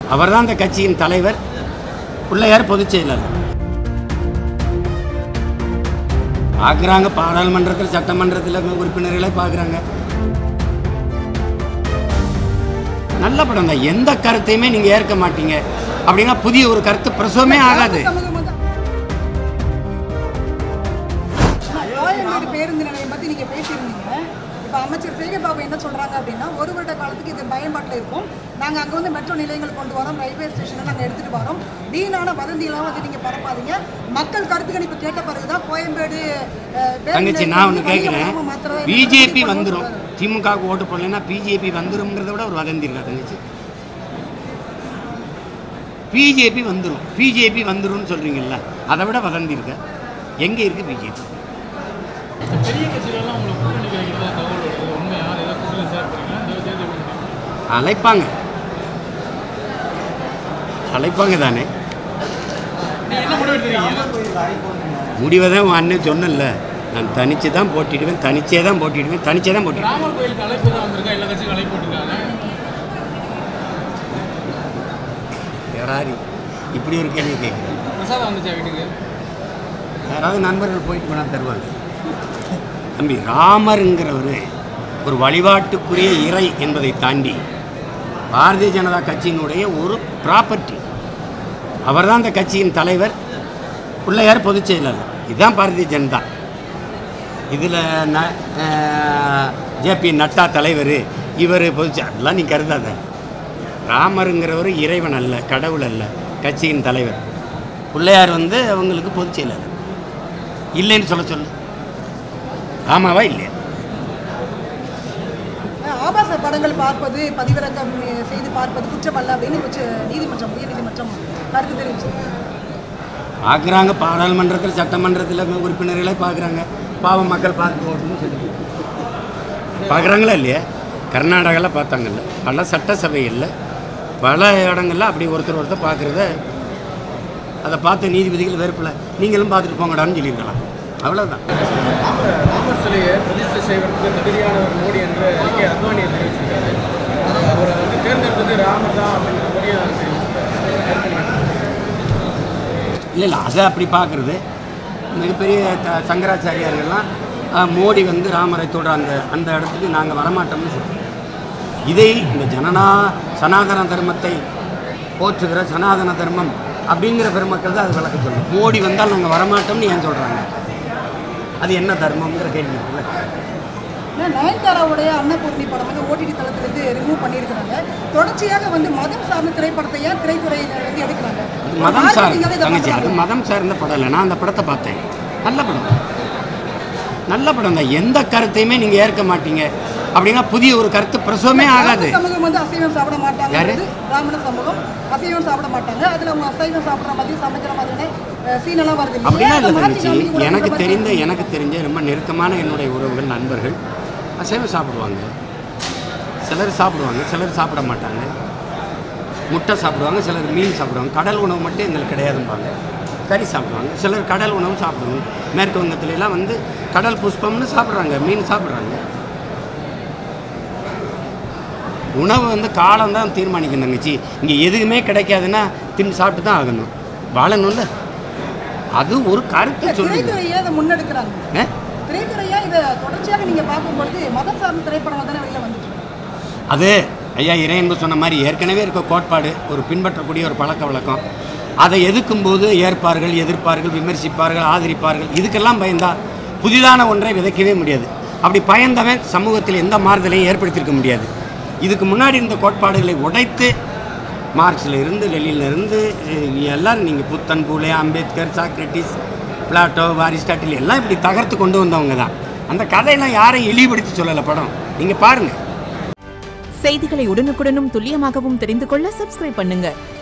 அவர்தான் அந்த கட்சியின் தலைவர் பிள்ளையார் பொதுச் செயலாளர் பார்க்குறாங்க பாராளுமன்றத்தில் சட்டமன்றத்தில் உறுப்பினர்களை பார்க்குறாங்க நல்ல படம் தான் எந்த கருத்தையுமே நீங்கள் ஏற்க மாட்டீங்க அப்படின்னா புதிய ஒரு கருத்து பிரசவமே ஆகாது சமூகம் வந்து- ராயம்பேடு பேருந்து நிலையம் பத்தி நீங்க பேசியிருந்தீங்க இப்ப அமைச்சர் சேகர்பாபு என்ன சொல்றாங்க அப்படின்னா ஒரு வருட காலத்துக்கு இது பயன்பாட்டில் இருக்கும் நாங்க அங்க வந்து மெட்ரோ நிலையங்கள் கொண்டு வரோம் ரயில்வே ஸ்டேஷனை நாங்க எடுத்துட்டு வரோம் வீணான வதந்தியெல்லாம் வந்து நீங்க பரப்பாதீங்க மக்கள் கருத்து கணிப்பு கேட்ட பிறகுதான் கோயம்பேடு அஹ், பேருந்து தங்கச்சி நிலையத்தை நான் ஒன்று வந்து கேட்குறேன் வணிகமயமா மாத்துறதா என்ன பிஜேபி முடிவு வந்துடும் சொல்றாரு. திமுகவுக்கு ஓட்டு போடலைன்னா பிஜேபி வந்துரும்ங்கிறத விட ஒரு வதந்தி இருக்கா தங்கச்சி பிஜேபி வந்துடும் பிஜேபி வந்துரும்னு சொல்கிறீங்கல்ல அதை விட வதந்தி இருக்க எங்கே இருக்குது பிஜேபி பெரிய கட்சிகளெல்லாம் உங்களை கூட்டணி வைக்கிறதா தகவல் வருது உண்மையா அதை ஏதாவது கூட்டணி விசாரிக்கிறீங்களா இந்த தேர்தல் முடிஞ்சு அழைப்பாங்க அழைப்பாங்க தானே நீங்கள் என்ன முடிவு எடுத்துருக்கீங்க முடிவை தான் உன் அண்ணன் சொன்னல நான் தனிச்சு தான் போட்டிடுவேன் தனிச்சே தான் போட்டிடுவேன் தனிச்சே தான் போட்டிடுவேன் ராமர் கோயிலுக்கு அழைப்பு தான் வந்திருக்கா எல்லா கட்சிக்கும் அழைப்பு போட்டிருக்காங்க யாராரி இப்படி ஒரு கேள்வி கேட்குறேன் பிரசாதம் வந்துச்சா வீட்டுக்கு யாராவது நண்பர்கள் போயிட்டு போனால் தருவாங்க தம்பி ராமருங்கிறவர் ஒரு வழிபாட்டுக்குரிய இறை என்பதை தாண்டி பாரதிய ஜனதா கட்சியினுடைய ஒரு ப்ராப்பர்ட்டி அவர்தான் அந்த கட்சியின் தலைவர் பிள்ளையார் பொதுச் செயலாளர் இதுதான் பாரதிய ஜனதா இதில் ந ஜேபி நட்டா தலைவர் இவர் பொதுச் அதெல்லாம் நீ கருதாத ராமருங்கிறவர் இறைவன் அல்ல கடவுள் அல்ல கட்சியின் தலைவர் பிள்ளையார் வந்து அவங்களுக்கு பொதுச் செயலாளர் இல்லைன்னு சொல்ல சொல்லு ஆமாவா இல்லையா ஆபாச படங்கள் பார்ப்பது பதிவிறக்கம் செய்து பார்ப்பது குற்றம் அல்ல அப்படின்னு உச்ச நீதிமன்றம் உயர் நீதிமன்றம் கருத்து தெரிவிச்சு பார்க்குறாங்க பாராளுமன்றத்தில் சட்டமன்றத்தில் உறுப்பினர்களை பார்க்குறாங்க பாவம் மக்கள் பார்த்து போகணும்னு சொல்லி பார்க்குறாங்களா இல்லையா கர்நாடகாவில் பார்த்தாங்கல்ல பல சட்டசபைகளில் பல இடங்கள்ல அப்படி ஒருத்தர் ஒருத்தர் பார்க்குறத அதை பார்த்த நீதிபதிகள் வெறுப்பில் நீங்களும் பார்த்துட்டு போங்கடான்னு சொல்லியிருக்கலாம் அவ்வளோதான் ராமர் சிலையை பிரதிஷ்டை செய்வதற்கு தகுதியானவர் மோடி என்று கே அத்வானியை தெரிவிச்சிருக்காரு அவரை வந்து தேர்ந்தெடுத்தது ராமர் தான் அப்படின்னு மோடியை இல்லை இல்லை அதை அப்படி பார்க்குறது மிகப்பெரிய த சங்கராச்சாரியார்கள்லாம் அஹ், மோடி வந்து ராமரை தொடுற அந்த அந்த இடத்துக்கு நாங்கள் வரமாட்டோம்னு சொல்றோம் இதை இந்த ஜனனா சனாதன தர்மத்தை போற்றுகிற சனாதன தர்மம் அப்படிங்கிற பெருமக்கள் தான் அது விளக்க சொல்லும் மோடி வந்தால் நாங்கள் வரமாட்டோம்னு ஏன் சொல்கிறாங்க அது என்ன தர்மம்ங்கிற கேள்வி இருக்குல்ல ஏன்னா நயன்தாராவுடைய அன்னபூர்ணி படம் வந்து ஓடிடி தளத்திலிருந்து ரிமூவ் பண்ணியிருக்கிறாங்க தொடர்ச்சியாக வந்து மதம் சார்ந்த திரைப்படத்தை ஏன் திரைத்துறையினர் வந்து எடுக்கிறாங்க அது மதம் சார் marketing-ஆவே இதை தங்கச்சி அது பண்றாங்க. மதம் சார்ந்த படம் இல்லை நான் அந்த படத்தை பார்த்தேன் நல்ல படம் நல்ல படம் தான் எந்த கருத்தையுமே நீங்கள் ஏற்க மாட்டீங்க அப்படின்னா புதிய ஒரு கருத்து பிரசவமே ஆகாது பிராமண சமூகம் வந்து அசைவம் சாப்பிட மாட்டாங்க யாரு? பிராமண சமூகம் அசைவம் சாப்பிட மாட்டாங்க அதுல அவங்க அசைவம் சாப்பிடுற மாதிரி சமைக்கிற மாதிரியான சீனெல்லாம் வருது இல்லையா? அப்படிலாம் அதை இல்லை மாற்றி தங்கச்சி காமிக்கக்கூடாது எனக்கு பட்சத்துல தெரிந்த எனக்கு தெரிஞ்ச ரொம்ப நெருக்கமான என்னுடைய உறவுகள் நண்பர்கள் அசைவம் சாப்பிடுவாங்க சிலர் சாப்பிடுவாங்க சிலர் சாப்பிட மாட்டாங்க முட்டை சாப்பிடுவாங்க சிலர் மீன் சாப்பிடுவாங்க கடல் உணவு மட்டும் எங்களுக்கு கிடையாதும்பாங்க கறி சாப்பிடுவாங்க சிலர் கடல் உணவு சாப்பிடுவாங்க மேற்கு வங்கத்துல எல்லாம் வந்து கடல் புஷ்பம்னு சாப்பிட்றாங்க மீன் சாப்பிட்றாங்க உணவு வந்து காலம் தான் தீர்மானிக்கும் தங்கச்சி இங்கே எதுவுமே கிடைக்காதுன்னா தின்னு சாப்பிட்டு தான் ஆகணும் வாழணும்ல அது ஒரு கருத்தை சொல்லுங்க திரைத்துறையே அதை முன்னெடுக்கிறாங்க ஆ? திரைத்துறையா இதை தொடர்ச்சியாக நீங்க பார்க்கும்பொழுது மதம் சார்ந்த திரைப்படங்கள் தானே வெளியில வந்துட்டு இருக்கு. அது ஐயா இறையன்பு சொன்ன மாதிரி ஏற்கனவே இருக்க கோட்பாடு ஒரு பின்பற்றக்கூடிய ஒரு பழக்க வழக்கம் அதை எதிர்க்கும்போது ஏற்பார்கள் எதிர்ப்பார்கள் விமர்சிப்பார்கள் ஆதரிப்பார்கள் இதுக்கெல்லாம் பயந்தா புதிதான ஒன்றை விதைக்கவே முடியாது அப்படி பயந்தவன் சமூகத்தில் எந்த மாறுதலையும் ஏற்படுத்தியிருக்க முடியாது இதுக்கு முன்னாடி இருந்த கோட்பாடுகளை உடைத்து மார்க்ஸில் இருந்து லெனின்ல இருந்து அஹ், எல்லாரும் நீங்கள் Buddhan Phule Ambedkar Socrates Plato Aristotle எல்லாம் இப்படி தகர்த்து கொண்டு வந்தவங்க தான் அந்த கதையெல்லாம் யாரையும் இழிவுபடுத்தி சொல்லலை படம் நீங்கள் பாருங்கள் செய்திகளை உடனுக்குடனும் துல்லியமாகவும் தெரிந்து கொள்ள சப்ஸ்கிரைப் பண்ணுங்க